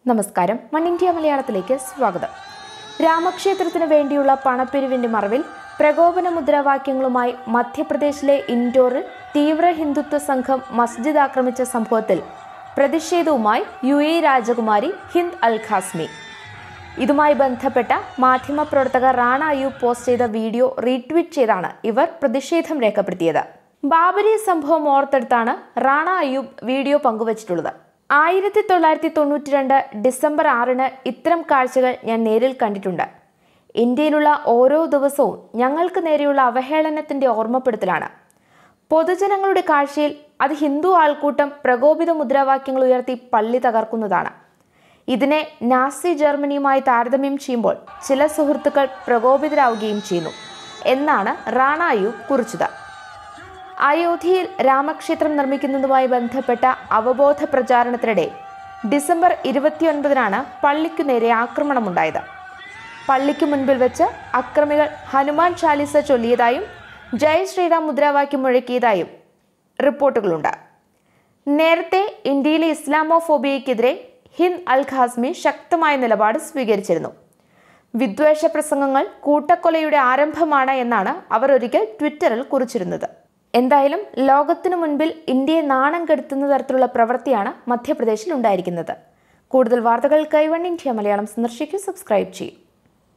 നമസ്കാരം one India മലയാളത്തിലേക്ക് സ്വാഗതം രാമക്ഷേത്രത്തിന് വേണ്ടിയുള്ള പണപ്പിരിവിന്റെ മറവിൽ പ്രകോപന മുദ്രാവാക്യങ്ങളുമായി മധ്യപ്രദേശിലെ ഇൻഡോറിൽ തീവ്ര ഹിന്ദുത്വ സംഘം മസ്ജിദ് ആക്രമിച്ച സംഭവത്തിൽ പ്രതിഷേധവുമായി യു എ രാജകുമാരി ഹിന്ദ് അൽ ഖാസ്മി ഇതുമായി ബന്ധപ്പെട്ട മാധ്യമപ്രവർത്തക റാണ അയ്യൂബ് പോസ്റ്റ് ചെയ്ത വീഡിയോ റീട്വീറ്റ് ചെയ്താണ് ഇവർ പ്രതിഷേധം രേഖപ്പെടുത്തിയത് ബാബരി സംഭവം ഓർത്തെടുത്താണ് റാണ അയ്യൂബ് വീഡിയോ പങ്കുവച്ചിട്ടുള്ളത് ആയിരത്തി തൊള്ളായിരത്തി തൊണ്ണൂറ്റി രണ്ട് ഡിസംബർ ആറിന് ഇത്തരം കാഴ്ചകൾ ഞാൻ നേരിൽ കണ്ടിട്ടുണ്ട് ഇന്ത്യയിലുള്ള ഓരോ ദിവസവും ഞങ്ങൾക്ക് നേരെയുള്ള അവഹേളനത്തിന്റെ ഓർമ്മപ്പെടുത്തലാണ് പൊതുജനങ്ങളുടെ കാഴ്ചയിൽ അത് ഹിന്ദു ആൾക്കൂട്ടം പ്രകോപിത മുദ്രാവാക്യങ്ങൾ ഉയർത്തി പള്ളി തകർക്കുന്നതാണ് ഇതിനെ നാസി ജർമ്മനിയുമായി താരതമ്യം ചെയ്യുമ്പോൾ ചില സുഹൃത്തുക്കൾ പ്രകോപിതരാവുകയും ചെയ്യുന്നു എന്നാണ് റാണ അയ്യൂബ് കുറിച്ചത് അയോധ്യയിൽ രാമക്ഷേത്രം നിർമ്മിക്കുന്നതുമായി ബന്ധപ്പെട്ട അവബോധ പ്രചാരണത്തിനിടെ ഡിസംബർ ഇരുപത്തിയൊൻപതിനാണ് പള്ളിക്കു നേരെ ആക്രമണമുണ്ടായത് പള്ളിക്ക് മുൻപിൽ വെച്ച് അക്രമികൾ ഹനുമാൻ ചാലിസ ചൊല്ലിയതായും ജയ് ശ്രീറാം മുദ്രാവാക്യം മുഴക്കിയതായും റിപ്പോർട്ടുകളുണ്ട് നേരത്തെ ഇന്ത്യയിലെ ഇസ്ലാമോഫോബിയയ്ക്കെതിരെ ഹിന്ദ് അൽ ഖാസ്മി ശക്തമായ നിലപാട് സ്വീകരിച്ചിരുന്നു വിദ്വേഷ പ്രസംഗങ്ങൾ കൂട്ടക്കൊലയുടെ ആരംഭമാണ് എന്നാണ് അവർ ഒരിക്കൽ ട്വിറ്ററിൽ കുറിച്ചിരുന്നത് എന്തായാലും ലോകത്തിനു മുൻപിൽ ഇന്ത്യയെ നാണം കെടുത്തുന്ന തരത്തിലുള്ള പ്രവൃത്തിയാണ് മധ്യപ്രദേശിൽ ഉണ്ടായിരിക്കുന്നത് കൂടുതൽ വാർത്തകൾക്കായി വൺ ഇന്ത്യ മലയാളം സന്ദർശിക്കൂ സബ്സ്ക്രൈബ് ചെയ്യും